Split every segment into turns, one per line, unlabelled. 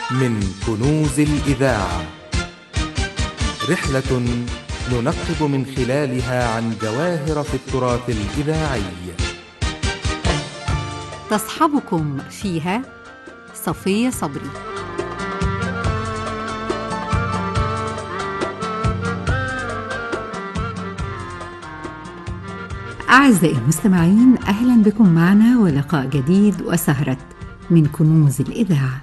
من كنوز الإذاعة رحلة ننقب من خلالها عن جواهر في التراث الإذاعي
تصحبكم فيها صفية صبري أعزائي المستمعين أهلا بكم معنا ولقاء جديد وسهرة من كنوز الإذاعة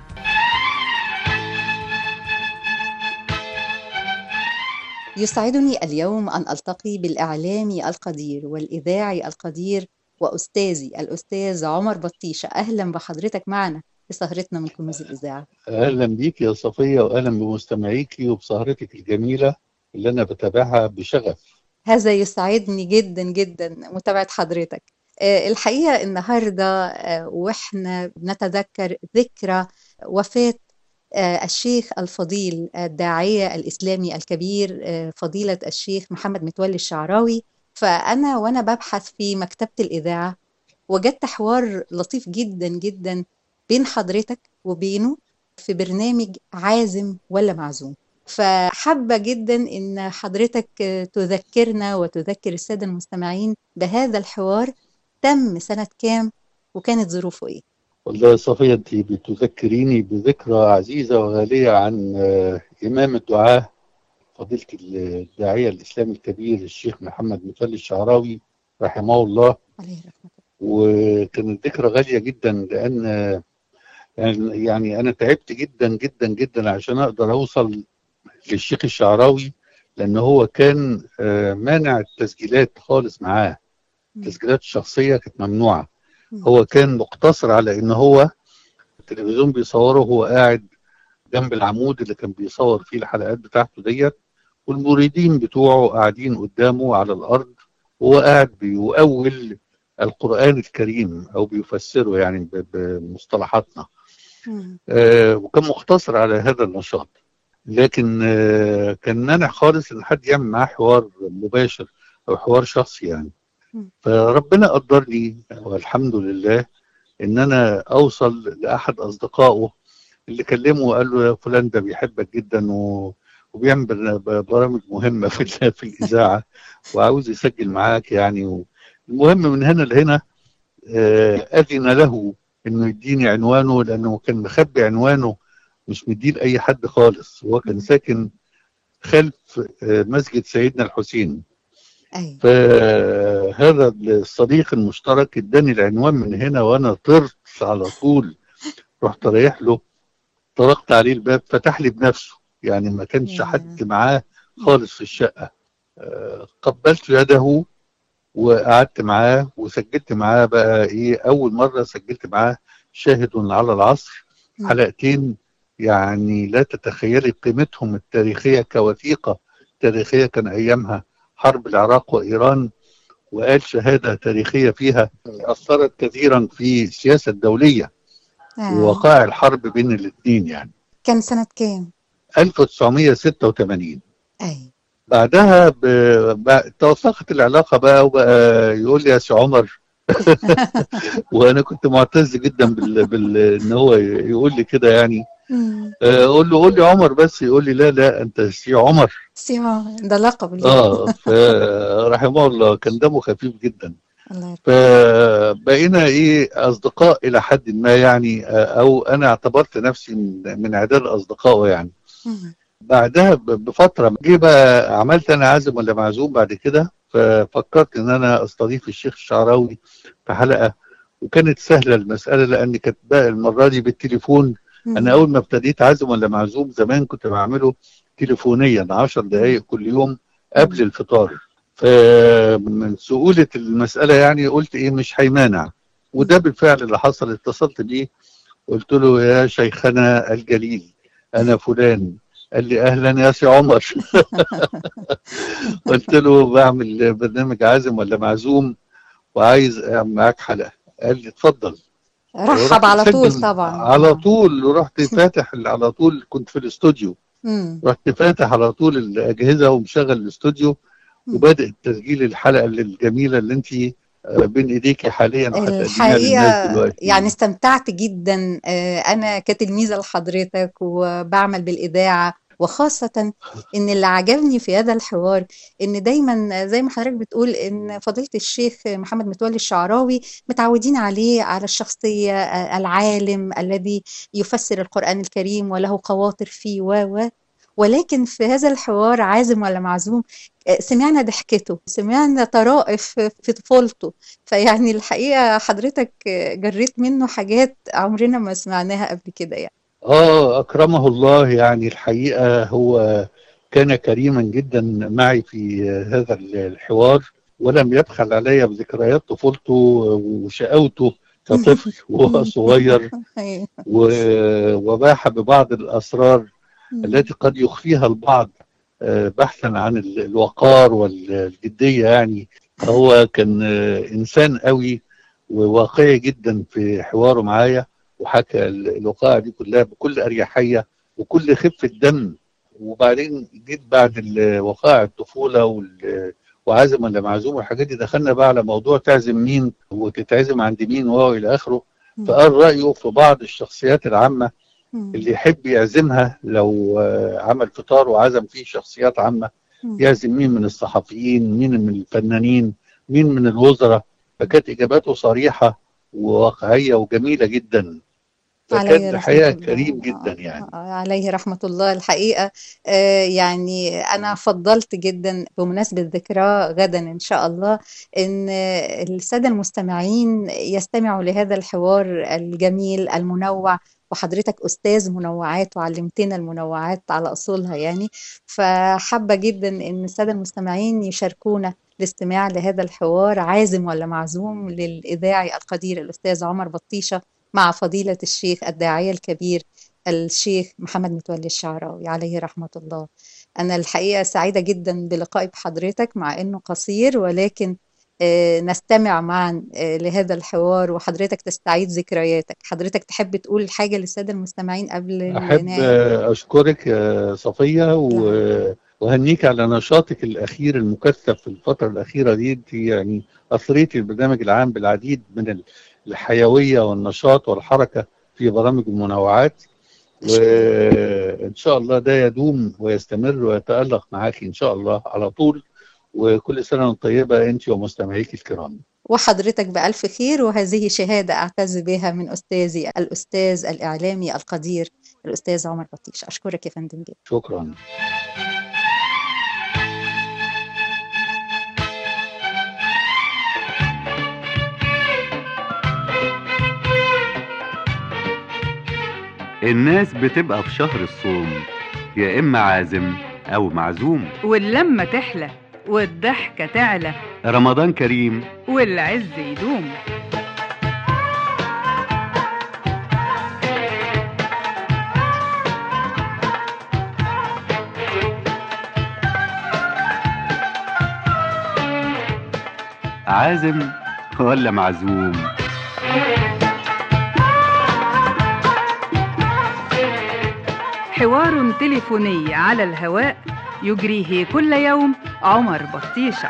يسعدني اليوم أن ألتقي بالإعلامي القدير والإذاعي القدير وأستاذي الأستاذ عمر بطيشة أهلا بحضرتك معنا في سهرتنا من كنوز الإذاعة
اهلا بيك يا صفيه واهلا بمستمعيكي وبسهرتك الجميله اللي انا بتابعها بشغف
هذا يسعدني جدا جدا متابعة حضرتك آه، الحقيقة النهاردة آه، وإحنا بنتذكر ذكرى وفاة آه، الشيخ الفضيل الداعية الإسلامي الكبير آه، فضيلة الشيخ محمد متولي الشعراوي فأنا وأنا ببحث في مكتبة الإذاعة وجدت حوار لطيف جدا جدا بين حضرتك وبينه في برنامج عازم ولا معزوم فحابة جدا إن حضرتك آه، تذكرنا وتذكر السادة المستمعين بهذا الحوار تم سنة كام وكانت ظروفه إيه؟
والله يا صفيه انت بتذكريني بذكرى عزيزه وغاليه عن آه، امام الدعاه فضيله الداعيه الاسلامي الكبير الشيخ محمد متولي الشعراوي رحمه الله
عليه رحمة
وكانت ذكرى غاليه جدا لان آه، يعني يعني انا تعبت جدا جدا جدا عشان اقدر اوصل للشيخ الشعراوي لان هو كان آه، مانع التسجيلات خالص معاه
الله
التسجيلات الشخصيه كانت ممنوعه
مم.
هو كان مقتصر على ان هو التلفزيون بيصوره وهو قاعد جنب العمود اللي كان بيصور فيه الحلقات بتاعته ديت والمريدين بتوعه قاعدين قدامه على الارض وهو قاعد بيؤول القران الكريم او بيفسره يعني ب- بمصطلحاتنا
مم.
آه، وكان مقتصر على هذا النشاط لكن آه، كان مانع خالص ان حد يعمل معاه حوار مباشر او حوار شخصي يعني
مم.
فربنا قدرني والحمد لله ان انا اوصل لاحد اصدقائه اللي كلمه وقال له يا فلان ده بيحبك جدا و... وبيعمل برنا- برامج مهمه في ال- في الاذاعه وعاوز يسجل معاك يعني و... المهم من هنا لهنا آه، اذن له انه يديني عنوانه لانه كان مخبي عنوانه مش مديه لاي حد خالص هو كان
مم.
ساكن خلف آه، مسجد سيدنا الحسين
أيوة
فهذا الصديق المشترك اداني العنوان من هنا وانا طرت على طول رحت رايح له طرقت عليه الباب فتح لي بنفسه يعني ما كانش
يا.
حد معاه خالص في الشقه آه، قبلت يده وقعدت معاه وسجلت معاه بقى ايه اول مره سجلت معاه شاهد على العصر
مم.
حلقتين يعني لا تتخيلي قيمتهم التاريخيه كوثيقه تاريخيه كان ايامها حرب العراق وايران وقال شهاده تاريخيه فيها اثرت كثيرا في السياسه الدوليه
آه.
ووقائع الحرب بين الاثنين يعني
كان سنة كام؟
1986
أيوة
بعدها ب... ب... توثقت العلاقه بقى وبقى يقول لي يا سي عمر وانا كنت معتز جدا بال... بال... ان هو يقول لي كده يعني
مم.
آه، اقول له قول لي عمر بس يقول لي لا لا انت سي عمر
سيما ده لقب ليه
اه فرحمه الله كان دمه خفيف جدا
الله يرحمه
فبقينا ايه اصدقاء الى حد ما يعني آه، او انا اعتبرت نفسي من من عدد اصدقائه يعني
مم.
بعدها ب- بفتره جه بقى عملت انا عازم ولا معزوم بعد كده ففكرت ان انا استضيف الشيخ الشعراوي في حلقه وكانت سهله المساله لان كانت بقى المره دي بالتليفون
مم.
انا اول ما ابتديت عازم ولا معزوم زمان كنت بعمله تليفونيا 10 دقائق كل يوم قبل الفطار فمن سهوله المساله يعني قلت ايه مش هيمانع وده بالفعل اللي حصل اتصلت بيه قلت له يا شيخنا الجليل انا فلان قال لي اهلا يا سي عمر قلت له بعمل برنامج عازم ولا معزوم وعايز اعمل معاك حلقه قال لي اتفضل
رحب
ورحت
على طول
مسجل
طبعا
على طول ورحت فاتح على طول كنت في الاستوديو
مم.
رحت فاتح على طول الاجهزه ومشغل الاستوديو
مم.
وبادئ تسجيل الحلقه الجميله اللي انت آه، بين ايديكي حاليا وهتقدميها للناس
الحقيقة
دلوقتي
يعني استمتعت جدا آه، أنا كتلميذة لحضرتك وبعمل بالإذاعة وخاصة إن اللي عجبني في هذا الحوار إن دايما زي ما حضرتك بتقول إن فضيلة الشيخ محمد متولي الشعراوي متعودين عليه على الشخصية آه، العالم الذي يفسر القرآن الكريم وله خواطر فيه و و ولكن في هذا الحوار عازم ولا معزوم آه، سمعنا ضحكته سمعنا طرائف في طفولته فيعني الحقيقة حضرتك جريت منه حاجات عمرنا ما سمعناها قبل كده يعني
اه اكرمه الله يعني الحقيقه هو كان كريما جدا معي في هذا الحوار ولم يبخل علي بذكريات طفولته وشقاوته كطفل وهو صغير
أيوة.
و- وباح ببعض الاسرار التي قد يخفيها البعض آه، بحثا عن ال- الوقار والجديه يعني فهو كان آه، انسان قوي وواقعي جدا في حواره معايا وحكى ال- الوقائع دي كلها بكل اريحيه وكل خفه دم وبعدين جيت بعد ال- وقائع الطفوله وال- وعازم ولا معزوم والحاجات دي دخلنا بقى على موضوع تعزم مين وتتعزم عند مين وهو الى اخره فقال رايه في بعض الشخصيات العامه اللي يحب يعزمها لو آه، عمل فطار وعزم فيه شخصيات عامه يعزم مين من الصحفيين مين من الفنانين مين من الوزراء فكانت اجاباته صريحه وواقعيه وجميله جدا
عليه
فكان
رحمة
الحقيقه
الله.
كريم جدا يعني
آه، عليه رحمة الله الحقيقة آه، يعني أنا فضلت جدا بمناسبة ذكراه غدا إن شاء الله إن آه، السادة المستمعين يستمعوا لهذا الحوار الجميل المنوع وحضرتك أستاذ منوعات وعلمتنا المنوعات على أصولها يعني فحابة جدا إن السادة المستمعين يشاركونا الاستماع لهذا الحوار عازم ولا معزوم للإذاعي القدير الأستاذ عمر بطيشة مع فضيلة الشيخ الداعية الكبير الشيخ محمد متولي الشعراوي عليه رحمة الله أنا الحقيقة سعيدة جدا بلقائي بحضرتك مع إنه قصير ولكن آه، نستمع معا آه، لهذا الحوار وحضرتك تستعيد ذكرياتك حضرتك تحب تقول حاجة للسادة المستمعين قبل
احب
النهاية
آه، اشكرك يا صفيه و- وهنيك على نشاطك الاخير المكثف في الفتره الاخيره دي انت يعني اثريتي البرنامج العام بالعديد من ال- الحيويه والنشاط والحركه في برامج المنوعات وان شاء الله ده يدوم ويستمر ويتالق معاك ان شاء الله على طول وكل سنه وانت طيبه انت ومستمعيك الكرام
وحضرتك بألف خير وهذه شهادة أعتز بها من أستاذي الأستاذ الإعلامي القدير الأستاذ عمر بطيش أشكرك يا فندم جدا
شكرا
الناس بتبقى في شهر الصوم يا إما عازم أو معزوم
واللمة تحلى والضحكة تعلى
رمضان كريم
والعز يدوم
عازم ولا معزوم
حوار تليفوني على الهواء يجريه كل يوم عمر بطيشة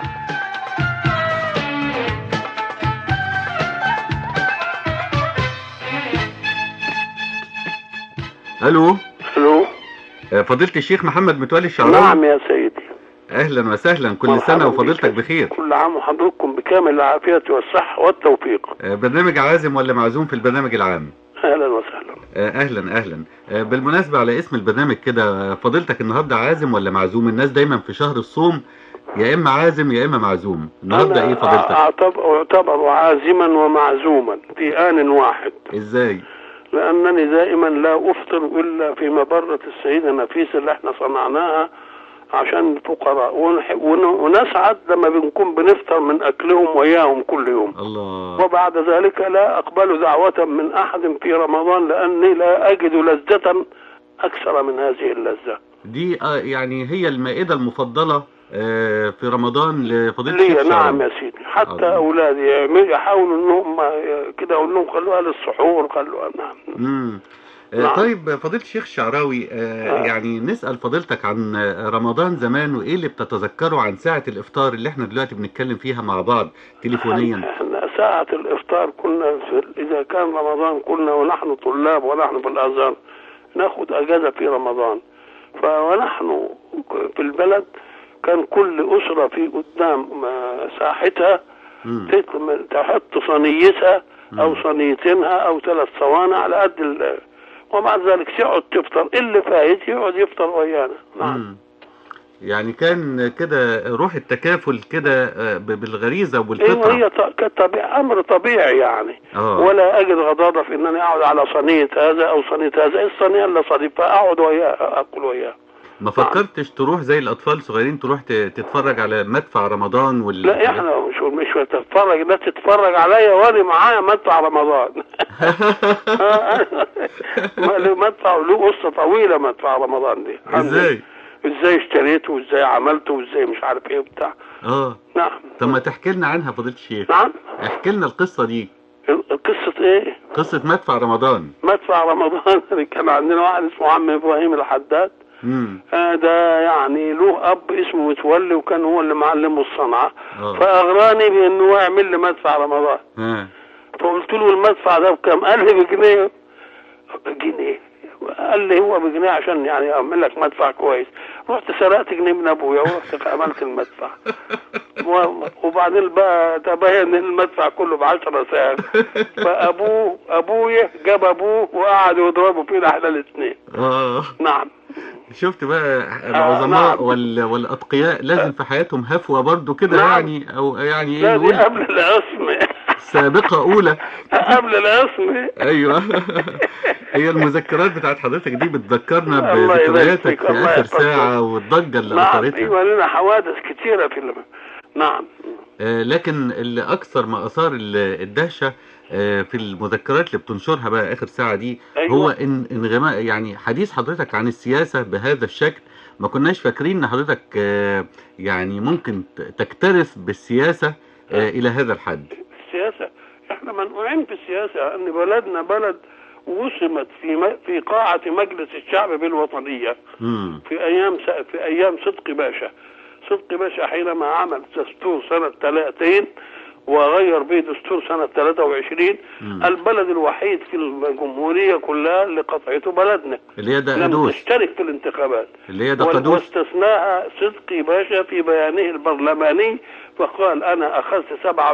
ألو
الو
آه، فضيلة الشيخ محمد متولي الشعراوي
نعم يا سيدي
أهلا وسهلا كل
مرحبا
سنة
بك.
وفضيلتك بخير
كل عام وحضرتكم بكامل العافية والصحة والتوفيق
آه، برنامج عازم ولا معزوم في البرنامج العام
أهلا وسهلا
آه، اهلا اهلا آه، بالمناسبه على اسم البرنامج كده آه، فضيلتك النهارده عازم ولا معزوم الناس دايما في شهر الصوم يا اما عازم يا اما معزوم النهارده
أنا
ايه فضيلتك
أعتبر, أعتبر عازما ومعزوما في آن واحد
ازاي
لأنني دائما لا أفطر إلا في مبرة السيدة نفيسة اللي احنا صنعناها عشان الفقراء ونح- ون- ونسعد لما بنكون بنفطر من أكلهم وإياهم كل يوم
الله
وبعد ذلك لا أقبل دعوة من أحد في رمضان لأني لا أجد لذة أكثر من هذه اللذة
دي آه، يعني هي المائده المفضله آه، في رمضان لفضيله
لي
الشيخ
نعم
شعراوي.
يا سيدي حتى
الله.
أولادي يعمل- يحاولوا إنهم كده أقول لهم خلوها للسحور خلوها نعم
امم آه،
نعم.
طيب فضيلة الشيخ الشعراوي آه،
آه.
يعني نسأل فضيلتك عن آه، رمضان زمان وإيه اللي بتتذكره عن ساعة الإفطار اللي احنا دلوقتي بنتكلم فيها مع بعض تليفونيا
احنا ساعة الإفطار كنا في إذا كان رمضان كنا ونحن طلاب ونحن في الأزهر ناخد أجازة في رمضان فونحن في البلد كان كل أسرة في قدام آه، ساحتها
مم.
تت- تحط صينيتها أو
مم.
صينيتينها أو ثلاث صواني على قد ال ومع ذلك تقعد تفطر اللي فايت يقعد يفطر ويانا نعم
مم. يعني كان كده روح التكافل كده آه، ب- بالغريزة
ايوه
وبالفطرة
هي ط- كطبيعي امر طبيعي يعني
اه
ولا اجد غضاضه في انني اقعد على صينيه هذا او صينيه هذا ايه الصينيه اللي صديقها اقعد وياه اكل وياه
ما فكرتش تروح زي الأطفال الصغيرين تروح ت- تتفرج على مدفع رمضان وال
لا احنا مش مش تتفرج لا تتفرج عليا وانا معايا مدفع رمضان ما له مدفع له قصه طويله مدفع رمضان دي
ازاي؟
ازاي اشتريته وازاي عملته وازاي مش عارف ايه وبتاع
اه
نعم
طب ما تحكي لنا عنها فضيلة الشيخ
نعم
احكي لنا القصة دي
قصه ايه
قصة مدفع رمضان
مدفع رمضان كان عندنا واحد اسمه عم ابراهيم الحداد
امم
آه ده يعني له اب اسمه متولي وكان هو اللي معلمه الصنعه
اه
فاغراني بانه هو يعمل لي مدفع رمضان
ها
فقلت له المدفع ده بكام؟ قال لي بجنيه جنيه قال لي هو بجنيه عشان يعني اعمل لك مدفع كويس رحت سرقت جنيه من ابويا ورحت عملت المدفع و- وبعدين بقى تبين ان المدفع كله ب 10 ساعات فابوه ابويا جاب ابوه وقعدوا يضربوا فينا احنا الاثنين
اه
نعم
شفت بقى العظماء
نعم.
وال... والاتقياء لازم في حياتهم هفوه برضو كده
نعم.
يعني او يعني ايه
لا دي
نقول
قبل العصمة
سابقه اولى
قبل العصمة
ايوه هي المذكرات بتاعت حضرتك دي بتذكرنا
الله يبارك
بذكرياتك
فيك،
في
الله
اخر
يحفظك.
ساعه والضجه اللي
نعم
اثرتها
ايوه لنا حوادث كثيرة في الم... نعم
آه، لكن اللي اكثر ما اثار ال- الدهشه آه، في المذكرات اللي بتنشرها بقى اخر ساعه دي
أيوة.
هو ان انغماء يعني حديث حضرتك عن السياسه بهذا الشكل ما كناش فاكرين ان حضرتك آه، يعني ممكن ت- تكترث بالسياسه آه، الى هذا الحد
السياسة احنا منقوعين في السياسة ان بلدنا بلد وسمت في م... في قاعة مجلس الشعب بالوطنية
امم
في ايام س... في ايام صدقي باشا صدقي باشا حينما عمل دستور سنة 30 وغير به دستور سنة 23
مم.
البلد الوحيد في الجمهورية كلها اللي قطعته بلدنا
اللي هي
لم
دقدوش
تشترك في الانتخابات
اللي هي
وال-
دقدوش
واستثناها صدقي باشا في بيانه البرلماني فقال انا اخذت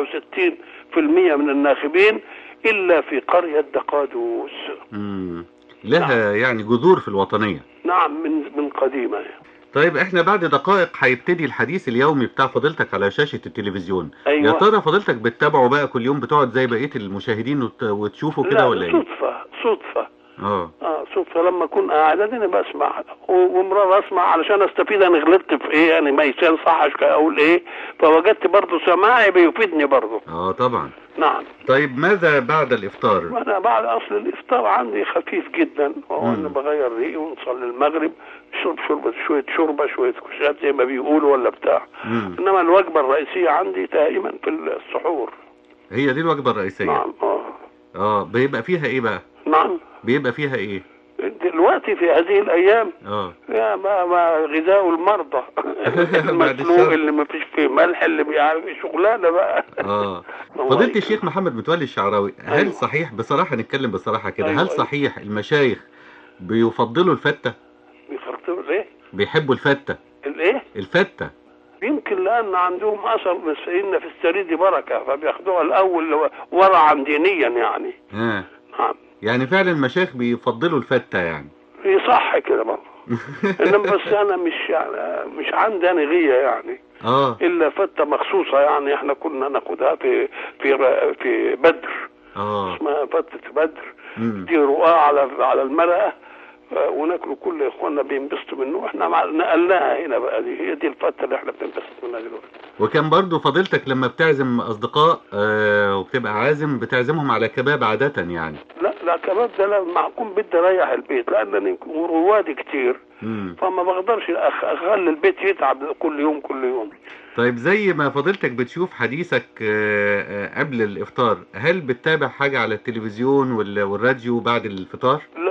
67% من الناخبين الا في قريه دقادوس
مم. لها يعني جذور في الوطنيه
نعم من من قديمه
طيب احنا بعد دقائق هيبتدي الحديث اليومي بتاع فضيلتك على شاشة التلفزيون
أيوة.
يا ترى فضيلتك بتتابعه بقى كل يوم بتقعد زي بقية المشاهدين وت... وتشوفه كده
لا
ولا ايه؟
صدفه صدفه
اه
اه صدفه لما اكون قاعد انا بسمع و- ومرة اسمع علشان استفيد انا غلطت في ايه يعني ما يصحش اقول ايه فوجدت برضه سماعي بيفيدني برضه
اه طبعا
نعم
طيب ماذا بعد الافطار؟
انا بعد اصل الافطار عندي خفيف جدا وهو
مم.
انا بغير ريقي ونصلي المغرب شرب شربة شوية شوربة شوية كشات زي ما بيقولوا ولا بتاع
مم.
انما الوجبة الرئيسية عندي دائما في السحور
هي دي الوجبة الرئيسية
نعم اه
اه بيبقى فيها ايه بقى؟
نعم
بيبقى فيها ايه؟
دلوقتي في هذه الايام
اه
يا ما ما غذاء المرضى المسلوق
الشر.
اللي ما فيش فيه ملح اللي بيعرف شغلانه بقى
اه
الله
فضيلة
يكرمك.
الشيخ محمد متولي الشعراوي هل
أيوة.
صحيح بصراحة نتكلم بصراحة كده
أيوة،
هل
أيوة.
صحيح المشايخ بيفضلوا الفتة؟
بيخرطوا ايه
بيحبوا الفتة
الايه
الفتة
يمكن لان عندهم اثر من سيدنا في السريد بركه فبياخدوها الاول ورعا دينيا يعني
اه
نعم
يعني فعلا المشايخ بيفضلوا الفتة يعني
يصح كده برضه انما بس انا مش يعني مش عندي انا غيه يعني
اه
الا فته مخصوصه يعني احنا كنا ناخدها في في ر- في بدر
اه
اسمها فته بدر
مم.
دي رقاة على على المرأة آه، وناكله كل اخواننا بينبسطوا منه احنا مع- نقلناها هنا بقى دي هي دي الفته اللي احنا بننبسط منها دلوقتي
وكان برضو فضيلتك لما بتعزم اصدقاء آه وبتبقى عازم بتعزمهم على كباب عادة يعني
لا لا كباب ده لما اكون بدي اريح البيت لان روادي كتير
مم.
فما بقدرش أخ- اخلي البيت يتعب كل يوم كل يوم
طيب زي ما فضيلتك بتشوف حديثك آه آه قبل الافطار هل بتتابع حاجة على التلفزيون وال- والراديو بعد الفطار؟
لا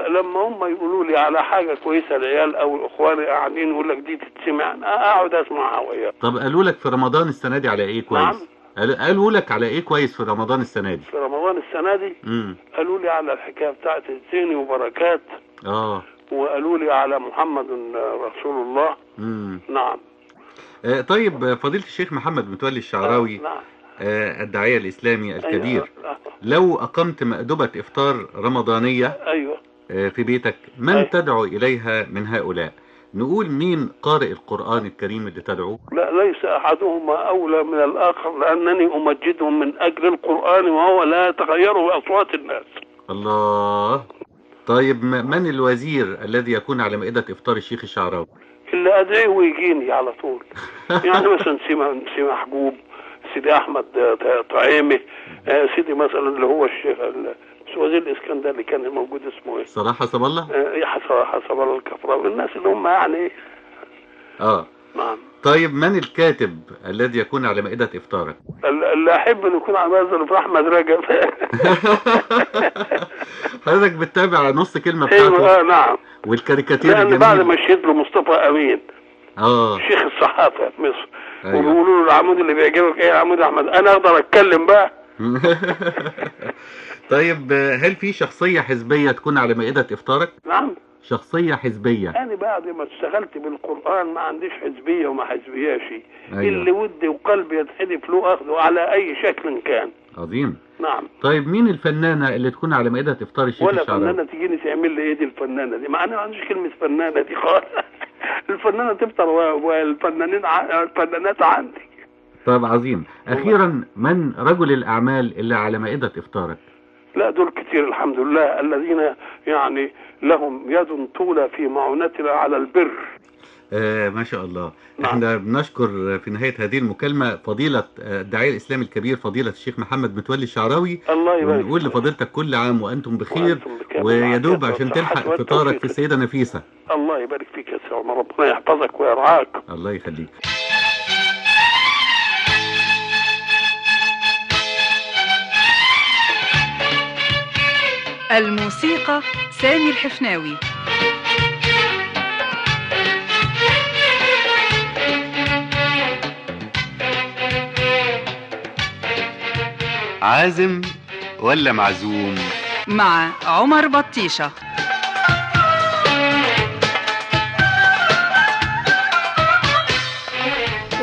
لما هم يقولوا لي على حاجه كويسه العيال او اخواني قاعدين يقول لك دي تتسمع أنا اقعد اسمعها وياهم
طب قالوا لك في رمضان السنه دي على ايه كويس
نعم.
قال- قالوا لك على ايه كويس في رمضان السنه دي
في رمضان السنه دي
امم
قالوا لي على الحكايه بتاعت الزيني وبركات
اه
وقالوا لي على محمد رسول الله
امم
نعم
آه، طيب آه، فضيله الشيخ محمد متولي الشعراوي
نعم
آه، الداعيه الاسلامي الكبير
ايوه
لو اقمت مأدبه افطار رمضانيه
ايوه
آه، في بيتك من
أي.
تدعو اليها من هؤلاء نقول مين قارئ القرآن الكريم اللي تدعو
لا ليس احدهما اولى من الاخر لانني امجدهم من اجل القران وهو لا يتغير باصوات الناس
الله طيب م- من الوزير الذي يكون على مائدة إفطار الشيخ الشعراوي
اللي ادعيه ويجيني على طول يعني مثلا سيما سيما محجوب سيدي احمد ط- طعيمه آه، سيدي مثلا اللي هو الشيخ ال- مش وزير الاسكندر اللي كان موجود اسمه ايه
صلاح حسب الله
آه، حسب حسب الله الكفراوي الناس اللي هم يعني
اه
نعم
طيب من الكاتب الذي يكون على مائدة إفطارك
ال- اللي احب ان يكون على مثلا في احمد رجب
حضرتك بتتابع نص كلمة بتاعته
ايوه آه، نعم
والكاريكاتير
لان بعد ما
الجميل
شهد له مصطفى امين
اه
شيخ الصحافه في مصر
أيوة.
وبيقولوا له العمود اللي بيعجبك ايه يا عمود احمد انا اقدر اتكلم بقى
طيب آه، هل في شخصية حزبية تكون على مائدة إفطارك؟
نعم
شخصية حزبية
انا بعد ما اشتغلت بالقران ما عنديش حزبيه وما حزبياش
أيوة.
اللي ودي وقلبي يتحدف له اخذه على اي شكل كان
عظيم
نعم
طيب مين الفنانة اللي تكون على مائدة إفطار الشيخ
ولا
الشعراوي؟
فنانه تجيني تعمل لي ايه دي الفنانه دي ما انا ما عنديش كلمه فنانه دي خالص الفنانه تفطر و- والفنانين ع- الفنانات عندي
طيب عظيم أخيرا من رجل الأعمال اللي على مائدة إفطارك؟
لا دول كتير الحمد لله الذين يعني لهم يد طولة في معونتنا على البر
آه ما شاء الله
نعم.
احنا بنشكر في نهاية هذه المكالمة فضيلة آه، الداعية الإسلامي الكبير فضيلة الشيخ محمد متولي الشعراوي
الله يبارك
ونقول
فيك.
لفضيلتك كل عام وأنتم بخير
وأنتم بكامل
ويدوب
عافية
عشان
وصحة
تلحق
والتوفيق.
فطارك في السيدة نفيسة
الله يبارك فيك يا سيدي عمر ربنا يحفظك ويرعاك
الله يخليك
الموسيقى سامي الحفناوي
عازم ولا معزوم
مع عمر بطيشة